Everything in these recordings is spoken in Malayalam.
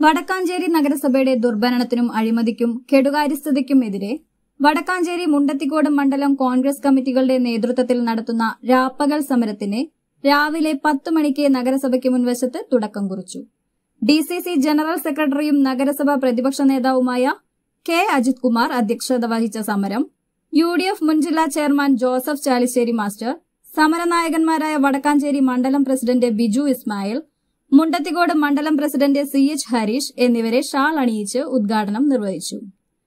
വടക്കാഞ്ചേരി നഗരസഭയുടെ ദുർഭരണത്തിനും അഴിമതിക്കും കെടുകാര്യസ്ഥതയ്ക്കുമെതിരെ വടക്കാഞ്ചേരി മുണ്ടത്തിക്കോട് മണ്ഡലം കോൺഗ്രസ് കമ്മിറ്റികളുടെ നേതൃത്വത്തിൽ നടത്തുന്ന രാപ്പകൽ സമരത്തിന് രാവിലെ പത്ത് മണിക്ക് നഗരസഭയ്ക്ക് മുൻവശത്ത് തുടക്കം കുറിച്ചു ഡി സി സി ജനറൽ സെക്രട്ടറിയും നഗരസഭാ പ്രതിപക്ഷ നേതാവുമായ കെ അജിത് കുമാർ അധ്യക്ഷത വഹിച്ച സമരം യു ഡി എഫ് മുൻ ജില്ലാ ചെയർമാൻ ജോസഫ് ചാലിശ്ശേരി മാസ്റ്റർ സമരനായകന്മാരായ വടക്കാഞ്ചേരി മണ്ഡലം പ്രസിഡന്റ് ബിജു ഇസ്മായിൽ മുണ്ടത്തിക്കോട് മണ്ഡലം പ്രസിഡന്റ് സി എച്ച് ഹരീഷ് എന്നിവരെ ഷാൾ അണിയിച്ച് ഉദ്ഘാടനം നിർവഹിച്ചു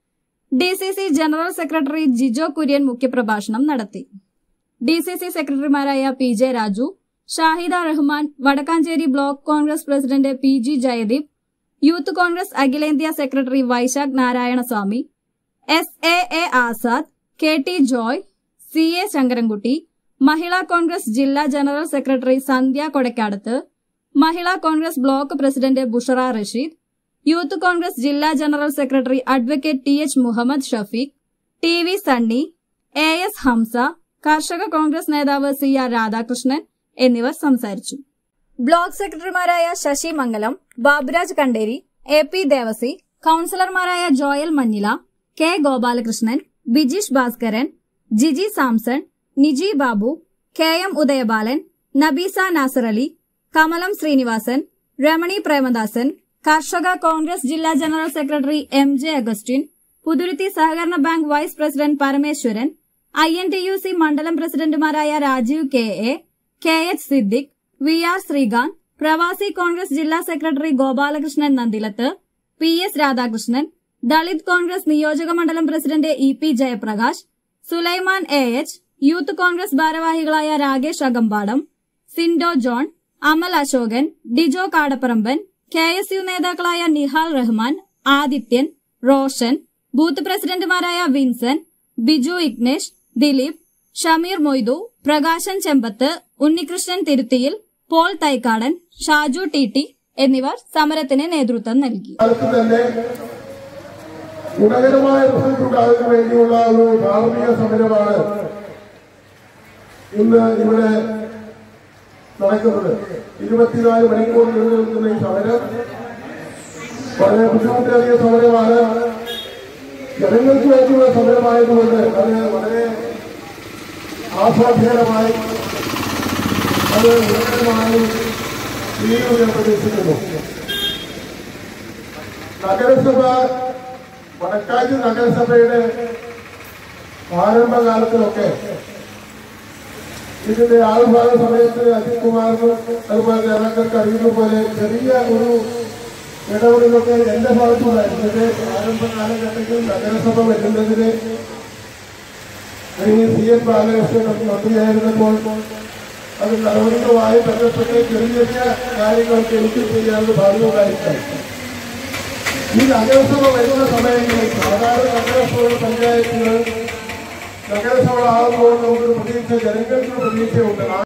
D C C general secretary Jijo Kurian മുഖ്യപ്രഭാഷണം നടത്തി ഡി സി സി സെക്രട്ടറിമാരായ P J Raju Shahida Rahman Vadakkanchery block Congress president P G Jayadeep youth Congress അഖിലേന്ത്യാ secretary Vaishakh Narayanaswamy S A A Azad K T Joy C A Sankarankutty മഹിളാ കോൺഗ്രസ് ജില്ലാ ജനറൽ സെക്രട്ടറി സന്ധ്യ കൊടക്കാടത്ത് മഹിളാ Congress block president Bushara Rasheed youth Congress ജില്ലാ general secretary advocate T H Muhammad Shafeeq T V Sunny A S Hamsa കർഷക കോൺഗ്രസ് നേതാവ് സി ആർ രാധാകൃഷ്ണൻ എന്നിവർ സംസാരിച്ചു ബ്ലോക്ക് സെക്രട്ടറിമാരായ ശശി മംഗലം ബാബുരാജ് കണ്ടേരി എ പി ദേവസി കൌൺസിലർമാരായ Joel Manjila K Gopalakrishnan Bijeesh Bhaskaran Jiji Samson Niji Babu K M Udayabalan Nabeesa Nasar Ali Kamalam Srinivasan Ramani Premadasan കർഷക കോൺഗ്രസ് ജില്ലാ general secretary M J Augustine Puthuruthy സഹകരണ bank vice president Parameswaran I N T U C മണ്ഡലം പ്രസിഡന്റുമാരായ Rajeev K A K H Siddique V R Sreekanth പ്രവാസി കോൺഗ്രസ് ജില്ലാ secretary Gopalakrishnan Nandilath P S Radhakrishnan Dalit Congress നിയോജക മണ്ഡലം president E P Jayaprakash Sulaiman A H youth Congress ഭാരവാഹികളായ Rakesh Akambadam Sindo John Amal Ashokan Dijo Kadapparamban K S U നേതാക്കളായ നിഹാൽ റഹ്മാൻ ആദിത്യൻ റോഷൻ ബൂത്ത് പ്രസിഡന്റുമാരായ വിൻസൻ ബിജു ഇഗ്നേഷ് ദിലീപ് ഷമീർ മൊയ്തു പ്രകാശൻ ചെമ്പത്ത് ഉണ്ണികൃഷ്ണൻ തിരുത്തിയിൽ Paul Thaikkadan Shaju T T എന്നിവർ സമരത്തിന് നേതൃത്വം നൽകി കാലത്ത് തന്നെ ഗുണകരമായ റിസൾട്ട് ഉണ്ടാകാൻ വേണ്ടിയുള്ള ഒരു ധാർമ്മിക സമരമാണ് ഇന്ന് ഇവിടെ നടക്കുന്നത് ഇരുപത്തിനാല് മണിക്കൂർ നീണ്ടു നിൽക്കുന്ന ഈ സമരം വളരെ ബുദ്ധിമുട്ടേറിയ സമരമാണ് ജനങ്ങൾക്ക് വേണ്ടിയുള്ള സമരമായതുകൊണ്ട് അത് വളരെ ആസ്വാദ്യകരമായി അത് ഗുണകരമായി തീരുമെന്ന് ഞാൻ പ്രതീക്ഷിക്കുന്നു നഗരസഭ വടക്കാഞ്ചി നഗരസഭയുടെ ആരംഭകാലത്തിലൊക്കെ ഇതിന്റെ ആവിർഭാവ സമയത്ത് അജിത് കുമാറിനും അതുപോലെ നേതാക്കൾക്ക് അറിയുന്ന പോലെ ചെറിയ ഒരു ഇടപെടലൊക്കെ എന്റെ ഭാഗത്തുണ്ടായിരുന്നു ഇതിന്റെ ആരംഭ കാലഘട്ടത്തിൽ നഗരസഭ വരുന്നതിന് അല്ലെങ്കിൽ സി എൻ ബാലകൃഷ്ണൻ മന്ത്രിയായിരുന്നപ്പോൾ അത് നടപടികളുമായി ബന്ധപ്പെട്ട് ചെറിയ ചെറിയ കാര്യങ്ങളൊക്കെ എനിക്ക് ചെയ്യാനുള്ള ഭാഗ്യമുണ്ടായിട്ടായി ഈ നഗരസഭ വരുന്ന സമയങ്ങളിൽ സാധാരണ നഗരസഭ പഞ്ചായത്തുകൾ നഗരസഭകളാകുമ്പോൾ നമുക്കൊരു പ്രതീക്ഷ ജനങ്ങൾക്ക് പ്രതീക്ഷയുണ്ട്